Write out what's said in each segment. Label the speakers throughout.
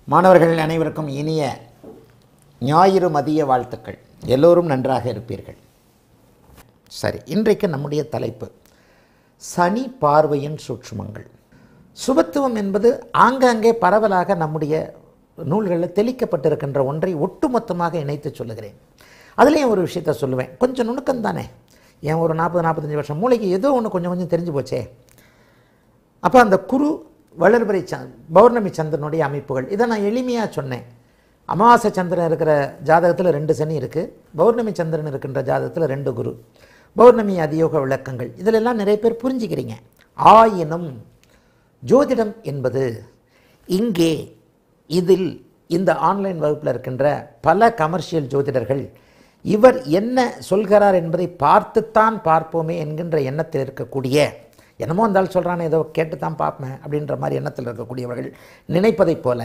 Speaker 1: மாணவர்கள் அனைவருக்கும் இனிய ஞாயிறு மதிய வாழ்த்துக்கள் எல்லோரும் நன்றாக இருப்பீர்கள் சரி இன்றைக்கு நம்முடைய தலைப்பு சனி பார்வையின் சூட்சுமங்கள் சுபத்துவம் என்பது ஆங்காங்கே பரவலாக நம்முடைய நூல்களில் தெளிக்கப்பட்டிருக்கின்ற ஒன்றை ஒட்டுமொத்தமாக இணைத்து சொல்லுகிறேன் அதுலேயும் ஒரு விஷயத்த சொல்லுவேன் கொஞ்சம் நுணுக்கம் தானே ஏன் ஒரு நாற்பது நாற்பத்தஞ்சு வருஷம் மூளைக்கு ஏதோ ஒன்று கொஞ்சம் கொஞ்சம் தெரிஞ்சு போச்சே அப்போ அந்த குரு வளர்பிறை ச பௌர்ணமி சந்திரனுடைய அமைப்புகள் இதை நான் எளிமையாக சொன்னேன் அமாவாசை சந்திரன் இருக்கிற ஜாதகத்தில் ரெண்டு சனி இருக்குது பௌர்ணமி சந்திரன் இருக்கின்ற ஜாதகத்தில் ரெண்டு குரு பௌர்ணமி அதியோக விளக்கங்கள் இதிலெல்லாம் நிறைய பேர் புரிஞ்சுக்கிறீங்க ஆயினும் ஜோதிடம் என்பது இங்கே இதில் இந்த ஆன்லைன் வகுப்பில் இருக்கின்ற பல கமர்ஷியல் ஜோதிடர்கள் இவர் என்ன சொல்கிறார் என்பதை பார்த்துத்தான் பார்ப்போமே என்கின்ற எண்ணத்தில் இருக்கக்கூடிய என்னமோ இருந்தாலும் சொல்கிறானே ஏதோ கேட்டு தான் பார்ப்பேன் அப்படின்ற மாதிரி எண்ணத்தில் இருக்கக்கூடியவர்கள் நினைப்பதைப் போல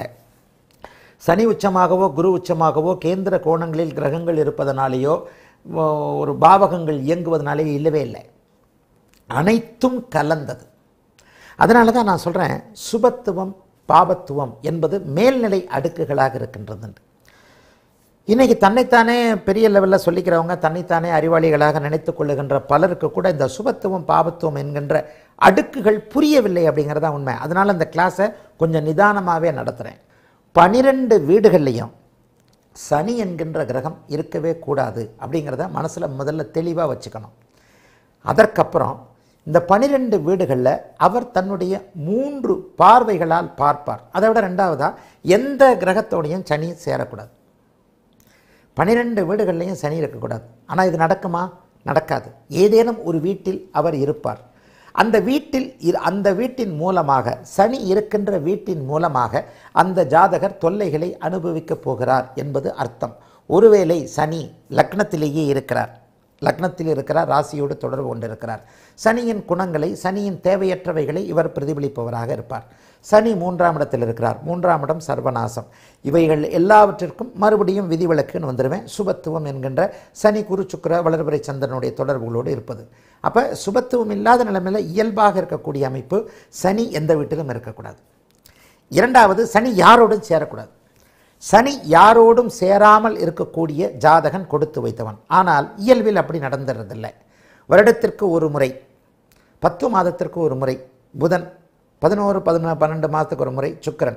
Speaker 1: சனி உச்சமாகவோ குரு உச்சமாகவோ கேந்திர கோணங்களில் கிரகங்கள் இருப்பதனாலேயோ ஓ- ஒரு பாவகங்கள் இயங்குவதனாலேயோ இல்லவே இல்லை அனைத்தும் கலந்தது அதனால தான் நான் சொல்கிறேன் சுபத்துவம் பாபத்துவம் என்பது மேல்நிலை அடுக்குகளாக இருக்கின்றது இன்னைக்கு தன்னைத்தானே பெரிய லெவலில் சொல்லிக்கிறவங்க தன்னைத்தானே அறிவாளிகளாக நினைத்துக் கொள்ளுகின்ற பலருக்கு கூட இந்த சுபத்துவம் பாபத்துவம் என்கின்ற அடுக்குகள் புரியவில்லை அப்படிங்கிறதா உண்மை அதனால் இந்த கிளாஸை கொஞ்சம் நிதானமாகவே நடத்துகிறேன் பனிரெண்டு வீடுகள்லையும் சனி என்கின்ற கிரகம் இருக்கவே கூடாது அப்படிங்கிறத மனசில் முதல்ல தெளிவாக வச்சுக்கணும் அதற்கப்புறம் இந்த பனிரெண்டு வீடுகளில் அவர் தன்னுடைய மூன்று பார்வைகளால் பார்ப்பார் அதை விட ரெண்டாவதாக எந்த கிரகத்தோடையும் சனி சேரக்கூடாது பனிரெண்டு வீடுகள்லையும் சனி இருக்கக்கூடாது ஆனால் இது நடக்குமா நடக்காது ஏதேனும் ஒரு வீட்டில் அவர் இருப்பார் அந்த வீட்டில் இரு- அந்த வீட்டின் மூலமாக சனி இருக்கின்ற வீட்டின் மூலமாக அந்த ஜாதகர் தொல்லைகளை அனுபவிக்கப் போகிறார் என்பது அர்த்தம் ஒருவேளை சனி லக்னத்திலேயே இருக்கிறார் லக்னத்தில் இருக்கிறார் ராசியோடு தொடர்பு கொண்டிருக்கிறார் சனியின் குணங்களை சனியின் தேவையற்றவைகளை இவர் பிரதிபலிப்பவராக இருப்பார் சனி மூன்றாம் இடத்தில் இருக்கிறார் மூன்றாம் இடம் சர்வநாசம் இவைகள் எல்லாவற்றிற்கும் மறுபடியும் விதிவிலக்குன்னு வந்துடுவேன் சுபத்துவம் என்கின்ற சனி குரு சுக்கிர வளர்பிறை சந்திரனுடைய தொடர்புகளோடு இருப்பது அப்போ சுபத்துவம் இல்லாத நிலைமையில் இயல்பாக இருக்கக்கூடிய அமைப்பு சனி எந்த வீட்டிலும் இருக்கக்கூடாது இரண்டாவது சனி யாரோடும் சேரக்கூடாது சனி யாரோடும் சேராமல் இருக்கக்கூடிய ஜாதகன் கொடுத்து வைத்தவன் ஆனால் இயல்பில் அப்படி நடந்துறதில்லை வருடத்திற்கு ஒரு முறை பத்து மாதத்திற்கு ஒரு முறை புதன் பதினோரு பதினொன்று பன்னெண்டு மாதத்துக்கு ஒரு முறை சுக்கிரன்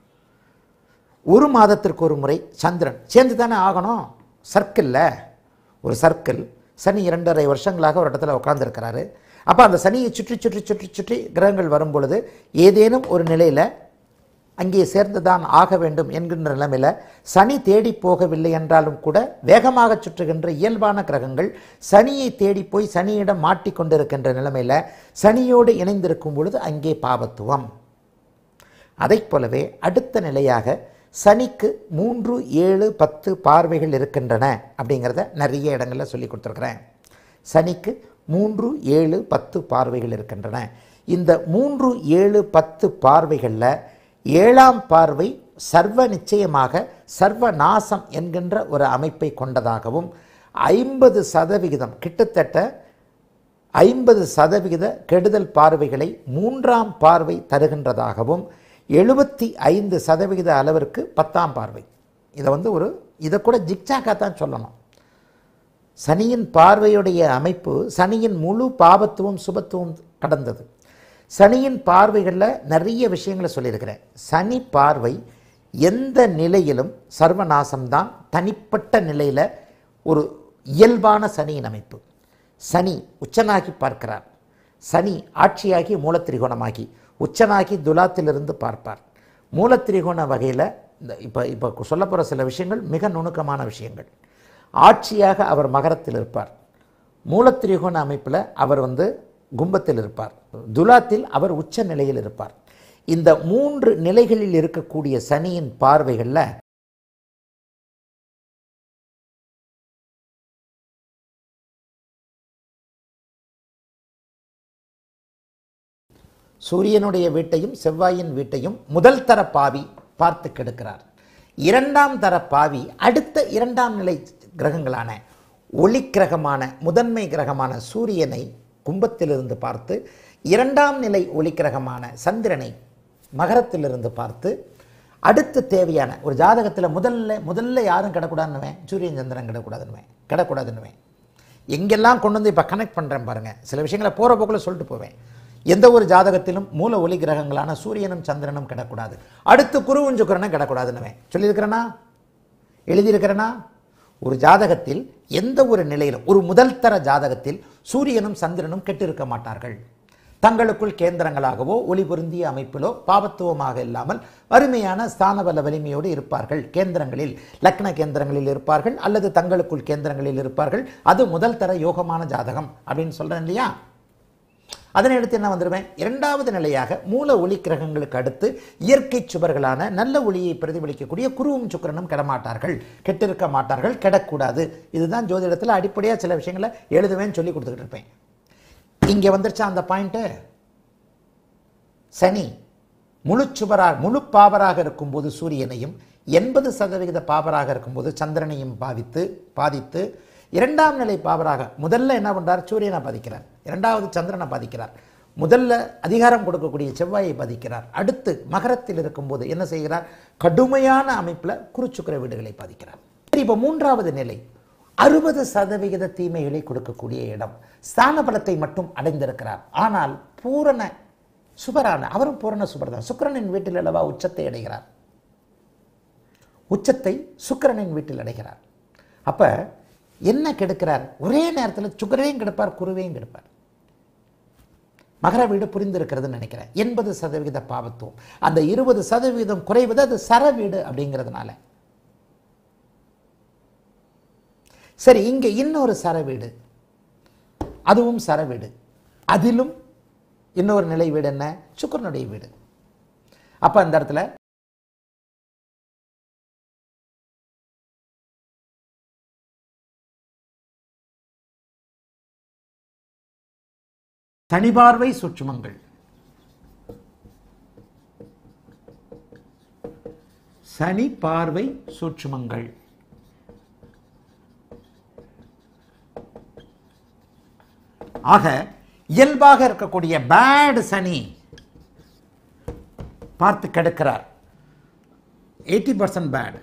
Speaker 1: ஒரு மாதத்திற்கு ஒரு முறை சந்திரன் சேர்ந்து தானே ஆகணும் சர்க்கிளில் ஒரு சர்க்கிள் சனி இரண்டரை வருஷங்களாக ஒரு இடத்துல உட்கார்ந்திருக்கிறாரு அப்போ அந்த சனியை சுற்றி சுற்றி சுற்றி சுற்றி கிரகங்கள் வரும் பொழுது ஏதேனும் ஒரு நிலையில் அங்கே சேர்ந்துதான் ஆக வேண்டும் என்கின்ற நிலைமையில் சனி தேடி போகவில்லை என்றாலும் கூட வேகமாக சுற்றுகின்ற இயல்பான கிரகங்கள் சனியை தேடி போய் சனியிடம் மாட்டிக்கொண்டிருக்கின்ற நிலைமையில் சனியோடு இணைந்திருக்கும் பொழுது அங்கே பாபத்துவம் அதைப் போலவே அடுத்த நிலையாக சனிக்கு மூன்று ஏழு பத்து பார்வைகள் இருக்கின்றன அப்படிங்கிறத நிறைய இடங்களில் சொல்லி கொடுத்துருக்குறேன் சனிக்கு மூன்று ஏழு பத்து பார்வைகள் இருக்கின்றன இந்த மூன்று ஏழு பத்து பார்வைகளில் ஏழாம் பார்வை சர்வ நிச்சயமாக சர்வ நாசம் என்கின்ற ஒரு அமைப்பை கொண்டதாகவும் ஐம்பது சதவிகிதம் கிட்டத்தட்ட ஐம்பது சதவிகித கெடுதல் பார்வைகளை மூன்றாம் பார்வை தருகின்றதாகவும் எழுபத்தி ஐந்து சதவிகித அளவிற்கு பத்தாம் பார்வை இதை வந்து ஒரு இதை கூட ஜிக்ஜாக்காக தான் சொல்லணும் சனியின் பார்வையுடைய அமைப்பு சனியின் முழு பாபத்துவம் சுபத்துவம் கடந்தது சனியின் பார்வைகளில் நிறைய விஷயங்களை சொல்லியிருக்கிறேன் சனி பார்வை எந்த நிலையிலும் சர்வநாசம்தான் தனிப்பட்ட நிலையில் ஒரு இயல்பான சனியின் அமைப்பு சனி உச்சனாகி பார்க்கிறார் சனி ஆட்சியாகி மூலத்திரிகோணமாகி உச்சனாகி துலாத்திலிருந்து பார்ப்பார் மூலத்திரிகோண வகையில் இந்த இப்போ இப்போ சொல்ல போகிற சில விஷயங்கள் மிக நுணுக்கமான விஷயங்கள் ஆட்சியாக அவர் மகரத்தில் இருப்பார் மூலத்திரிகோண அமைப்பில் அவர் வந்து கும்பத்தில் இருப்பார் துலாத்தில் அவர் உச்ச நிலையில் இருப்பார் இந்த மூன்று நிலைகளில் இருக்கக்கூடிய சனியின் பார்வைகளில் சூரியனுடைய வீட்டையும் செவ்வாயின் வீட்டையும் முதல் தர பாவி பார்த்து கெடுக்கிறார் இரண்டாம் தர பாவி அடுத்த இரண்டாம் நிலை கிரகங்களான ஒளி கிரகமான முதன்மை கிரகமான சூரியனை கும்பத்திலிருந்து பார்த்து இரண்டாம் நிலை ஒளி கிரகமான சந்திரனை மகரத்திலிருந்து பார்த்து அடுத்து தேவையான ஒரு ஜாதகத்தில் முதல்ல முதல்ல யாரும் கிடக்கூடாதுன்னுவேன் சூரியன் சந்திரன் கிடக்கூடாதுன்னுவேன் கிடக்கூடாதுன்னுவேன் எங்கெல்லாம் கொண்டு வந்து இப்போ கனெக்ட் பண்ணுறேன் பாருங்கள் சில விஷயங்களை போகிற போக்கில் சொல்லிட்டு போவேன் எந்த ஒரு ஜாதகத்திலும் மூல ஒளி கிரகங்களான சூரியனும் சந்திரனும் கிடக்கூடாது அடுத்து குருவும் சுக்கிரனும் கிடக்கூடாதுன்னுவேன் சொல்லியிருக்கிறேனா எழுதியிருக்கிறேனா ஒரு ஜாதகத்தில் எந்த ஒரு நிலையிலும் ஒரு முதல் தர ஜாதகத்தில் சூரியனும் சந்திரனும் கெட்டிருக்க மாட்டார்கள் தங்களுக்குள் கேந்திரங்களாகவோ ஒளி பொருந்திய அமைப்பிலோ பாவத்துவமாக இல்லாமல் அருமையான ஸ்தானபல வலிமையோடு இருப்பார்கள் கேந்திரங்களில் லக்ன கேந்திரங்களில் இருப்பார்கள் அல்லது தங்களுக்குள் கேந்திரங்களில் இருப்பார்கள் அது முதல் தர யோகமான ஜாதகம் அப்படின்னு சொல்றேன் இல்லையா அதனை அடுத்து என்ன வந்துடுவேன் இரண்டாவது நிலையாக மூல ஒளி கிரகங்களுக்கு அடுத்து இயற்கை சுவர்களான நல்ல ஒளியை பிரதிபலிக்கக்கூடிய குருவும் சுக்கிரனும் கெடமாட்டார்கள் கெட்டிருக்க மாட்டார்கள் கெடக்கூடாது இதுதான் ஜோதிடத்தில் அடிப்படையாக சில விஷயங்களை எழுதுவேன்னு சொல்லி கொடுத்துக்கிட்டு இருப்பேன் இங்கே வந்துருச்சா அந்த பாயிண்ட்டு சனி முழு சுவராக முழு பாவராக இருக்கும்போது சூரியனையும் எண்பது சதவிகித பாவராக இருக்கும்போது சந்திரனையும் பாவித்து பாதித்து இரண்டாம் நிலை பாவராக முதல்ல என்ன பண்றார் சூரியனை பாதிக்கிறார் இரண்டாவது சந்திரனை பாதிக்கிறார் முதல்ல அதிகாரம் கொடுக்கக்கூடிய செவ்வாயை பாதிக்கிறார் அடுத்து மகரத்தில் இருக்கும்போது என்ன செய்கிறார் கடுமையான அமைப்பில் குருச்சுக்கிர வீடுகளை பாதிக்கிறார் சரி இப்போ மூன்றாவது நிலை அறுபது சதவிகித தீமைகளை கொடுக்கக்கூடிய இடம் ஸ்தான பலத்தை மட்டும் அடைந்திருக்கிறார் ஆனால் பூரண சுபரான அவரும் பூரண சுபர் தான் சுக்கிரனின் வீட்டில் அல்லவா உச்சத்தை அடைகிறார் உச்சத்தை சுக்கிரனின் வீட்டில் அடைகிறார் அப்ப என்ன கெடுக்கிறார் ஒரே நேரத்தில் சுக்கரையும் கெடுப்பார் குருவையும் கெடுப்பார் மகர வீடு புரிந்திருக்கிறதுன்னு நினைக்கிறேன் எண்பது சதவிகித பாவத்துவம் அந்த இருபது சதவிகிதம் குறைவது அது சர வீடு அப்படிங்கிறதுனால சரி இங்க இன்னொரு சர வீடு அதுவும் சர வீடு அதிலும் இன்னொரு நிலை வீடு என்ன சுக்கரனுடைய வீடு அப்ப அந்த இடத்துல தனிபார்வை சூட்சுமங்கள் சனி பார்வை சூட்சுமங்கள் ஆக இயல்பாக இருக்கக்கூடிய பேட் சனி பார்த்து கெடுக்கிறார் எயிட்டி பர்சன்ட் பேட்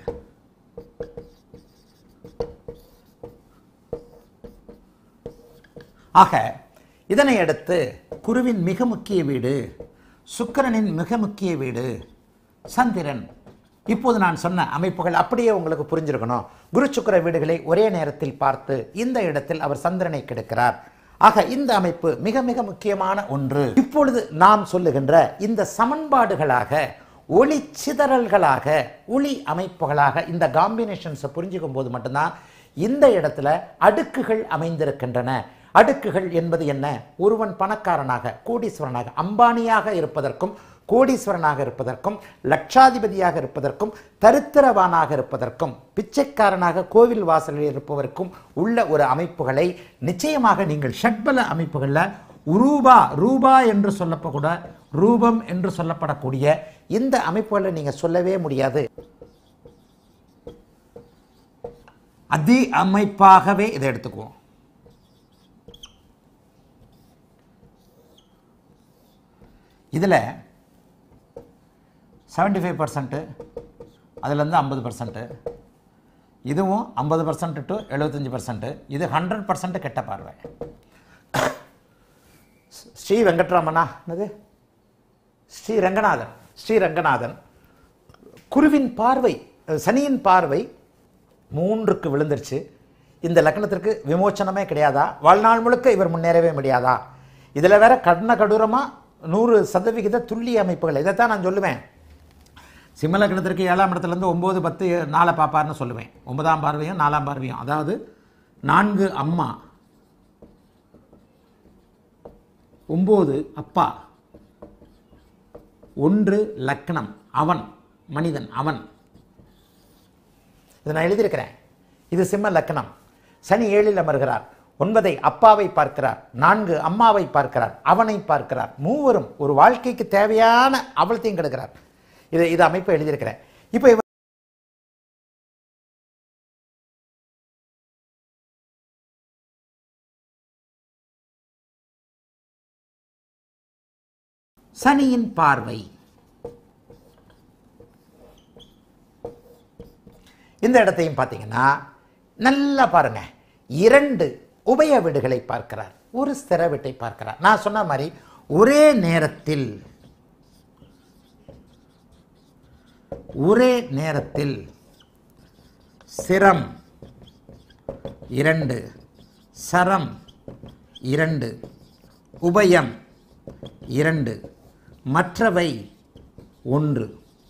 Speaker 1: ஆக இதனை அடுத்து குருவின் மிக முக்கிய வீடு சுக்கிரனின் மிக முக்கிய வீடு சந்திரன் இப்போது நான் சொன்ன அமைப்புகள் அப்படியே உங்களுக்கு புரிஞ்சிருக்கணும் குரு சுக்கிர வீடுகளை ஒரே நேரத்தில் பார்த்து இந்த இடத்தில் அவர் சந்திரனை கெடுக்கிறார் ஆக இந்த அமைப்பு மிக மிக முக்கியமான ஒன்று இப்பொழுது நாம் சொல்லுகின்ற இந்த சமன்பாடுகளாக ஒளி சிதறல்களாக ஒளி அமைப்புகளாக இந்த காம்பினேஷன்ஸை புரிஞ்சுக்கும் போது மட்டும்தான் இந்த இடத்துல அடுக்குகள் அமைந்திருக்கின்றன அடுக்குகள் என்பது என்ன ஒருவன் பணக்காரனாக கோடீஸ்வரனாக அம்பானியாக இருப்பதற்கும் கோடீஸ்வரனாக இருப்பதற்கும் லட்சாதிபதியாக இருப்பதற்கும் தரித்திரவானாக இருப்பதற்கும் பிச்சைக்காரனாக கோவில் வாசலில் இருப்பவருக்கும் உள்ள ஒரு அமைப்புகளை நிச்சயமாக நீங்கள் ஷட்பல அமைப்புகளில் ரூபா ரூபா என்று சொல்லப்பட ரூபம் என்று சொல்லப்படக்கூடிய இந்த அமைப்புகளை நீங்கள் சொல்லவே முடியாது அதி அமைப்பாகவே இதை எடுத்துக்குவோம் இதில் செவன்டி ஃபைவ் பர்சன்ட்டு அதுலேருந்து ஐம்பது பர்சன்ட்டு இதுவும் ஐம்பது பர்சன்ட் டு எழுபத்தஞ்சி பர்சன்ட்டு இது ஹண்ட்ரட் பர்சன்ட் கெட்ட பார்வை ஸ்ரீ வெங்கட்ராமனா என்னது ஸ்ரீ ரங்கநாதன் ஸ்ரீ ரங்கநாதன் குருவின் பார்வை அஹ், சனியின் பார்வை மூன்றுக்கு விழுந்துருச்சு இந்த லக்னத்திற்கு விமோச்சனமே கிடையாதா வாழ்நாள் முழுக்க இவர் முன்னேறவே முடியாதா இதில் வேற கண்ண கடூரமாக நூறு சதவிகித துல்லிய அமைப்புகள் இதைத்தான் நான் சொல்லுவேன் சிம்ம லக்னத்திற்கு ஏழாம் இடத்துலேருந்து ஒம்பது பத்து நாலை பார்ப்பார்னு சொல்லுவேன் ஒன்பதாம் பார்வையும் நாலாம் பார்வையும் அதாவது நான்கு அம்மா ஒம்பது அப்பா ஒன்று லக்னம் அவன் மனிதன் அவன் இதை நான் எழுதியிருக்கிறேன் இது சிம்ம லக்னம் சனி ஏழில் அமர்கிறார் ஒன்பதை அப்பாவை பார்க்கிறார் நான்கு அம்மாவை பார்க்கிறார் அவனை பார்க்கிறார் மூவரும் ஒரு வாழ்க்கைக்கு தேவையான அவலத்தையும் கெடுக்கிறார் இது இது அமைப்பை எழுதியிருக்கிறேன் இப்போ இவர் சனியின் பார்வை இந்த இடத்தையும் பார்த்தீங்கன்னா நல்லா பாருங்க இரண்டு உபய வீடுகளை பார்க்கிறார் ஒரு ஸ்திர வீட்டை பார்க்கிறார் நான் சொன்ன மாதிரி ஒரே நேரத்தில் ஒரே நேரத்தில் சிரம் இரண்டு சரம் இரண்டு உபயம் இரண்டு மற்றவை ஒன்று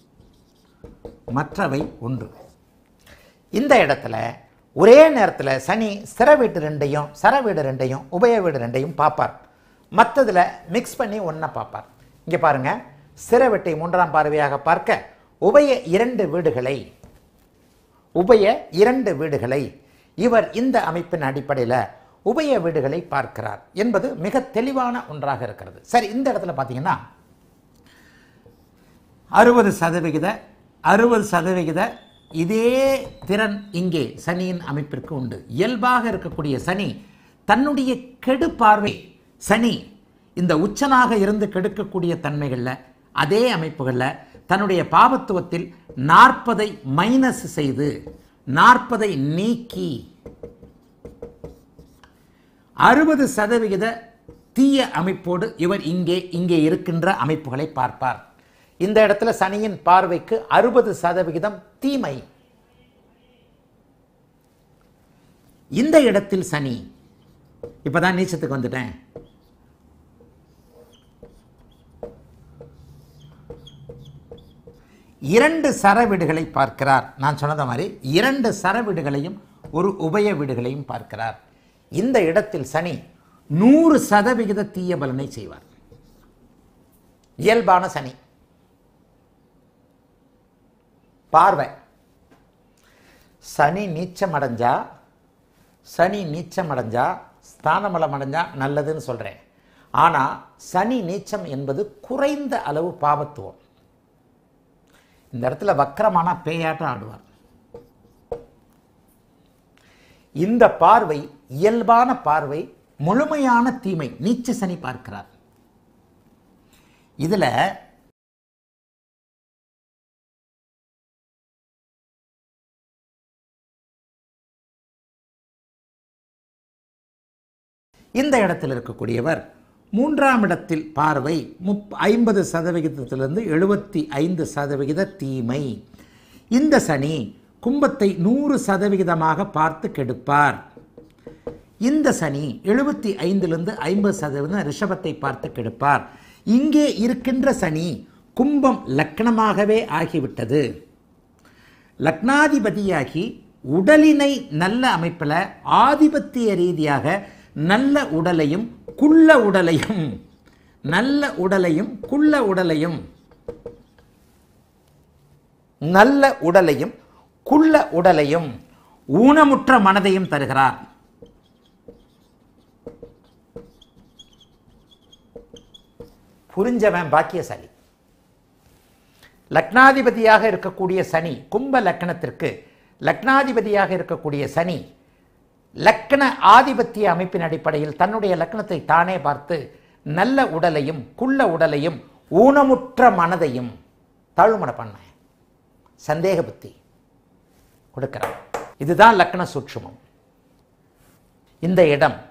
Speaker 1: மற்றவை ஒன்று இந்த இடத்துல ஒரே நேரத்தில் சனி ஸ்திர வீடு ரெண்டையும் சர வீடு ரெண்டையும் உபய வீடு ரெண்டையும் பார்ப்பார் மற்றதில் மிக்ஸ் பண்ணி ஒன்றா பார்ப்பார் இங்கே பாருங்க ஸ்திர வீட்டை மூன்றாம் பார்வையாக பார்க்க உபய இரண்டு வீடுகளை உபய இரண்டு வீடுகளை இவர் இந்த அமைப்பின் அடிப்படையில் உபய வீடுகளை பார்க்கிறார் என்பது மிக தெளிவான ஒன்றாக இருக்கிறது சரி இந்த இடத்துல பார்த்தீங்கன்னா அறுபது சதவிகித அறுபது சதவிகித இதே திறன் இங்கே சனியின் அமைப்பிற்கு உண்டு இயல்பாக இருக்கக்கூடிய சனி தன்னுடைய கெடு பார்வை சனி இந்த உச்சனாக இருந்து கெடுக்கக்கூடிய தன்மைகளில் அதே அமைப்புகளில் தன்னுடைய பாவத்துவத்தில் நாற்பதை மைனஸ் செய்து நாற்பதை நீக்கி அறுபது சதவிகித தீய அமைப்போடு இவர் இங்கே இங்கே இருக்கின்ற அமைப்புகளை பார்ப்பார் இந்த இடத்துல சனியின் பார்வைக்கு அறுபது சதவிகிதம் தீமை இந்த இடத்தில் சனி இப்பதான் நீச்சத்துக்கு வந்துட்டேன் இரண்டு சர வீடுகளை பார்க்கிறார் நான் சொன்னது மாதிரி இரண்டு சர வீடுகளையும் ஒரு உபய வீடுகளையும் பார்க்கிறார் இந்த இடத்தில் சனி நூறு சதவிகித தீய பலனை செய்வார் இயல்பான சனி பார்வை சனி நீச்சம் அடைஞ்சா சனி நீச்சம் அடைஞ்சா ஸ்தானமலம் அடைஞ்சா நல்லதுன்னு சொல்கிறேன் ஆனால் சனி நீச்சம் என்பது குறைந்த அளவு பாவத்துவம் இந்த இடத்துல வக்கரமான பேயாட்டம் ஆடுவார் இந்த பார்வை இயல்பான பார்வை முழுமையான தீமை நீச்ச சனி பார்க்கிறார் இதுல இந்த இடத்தில் இருக்கக்கூடியவர் மூன்றாம் இடத்தில் பார்வை முப் ஐம்பது சதவிகிதத்திலிருந்து எழுபத்தி ஐந்து சதவிகித தீமை இந்த சனி கும்பத்தை நூறு சதவிகிதமாக பார்த்து கெடுப்பார் இந்த சனி எழுபத்தி ஐந்திலிருந்து ஐம்பது சதவீதம் ரிஷபத்தை பார்த்து கெடுப்பார் இங்கே இருக்கின்ற சனி கும்பம் லக்னமாகவே ஆகிவிட்டது லக்னாதிபதியாகி உடலினை நல்ல அமைப்பில் ஆதிபத்திய ரீதியாக நல்ல உடலையும் குள்ள உடலையும் நல்ல உடலையும் குள்ள உடலையும் நல்ல உடலையும் குள்ள உடலையும் ஊனமுற்ற மனதையும் தருகிறார் புரிஞ்சவன் பாக்கியசாலி லக்னாதிபதியாக இருக்கக்கூடிய சனி கும்ப லக்னத்திற்கு லக்னாதிபதியாக இருக்கக்கூடிய சனி லக்ன ஆதிபத்திய அமைப்பின் அடிப்படையில் தன்னுடைய லக்னத்தை தானே பார்த்து நல்ல உடலையும் குள்ள உடலையும் ஊனமுற்ற மனதையும் தாழ்மன பண்ண சந்தேக புத்தி கொடுக்கிறார் இதுதான் லக்ன சூட்சுமம் இந்த இடம்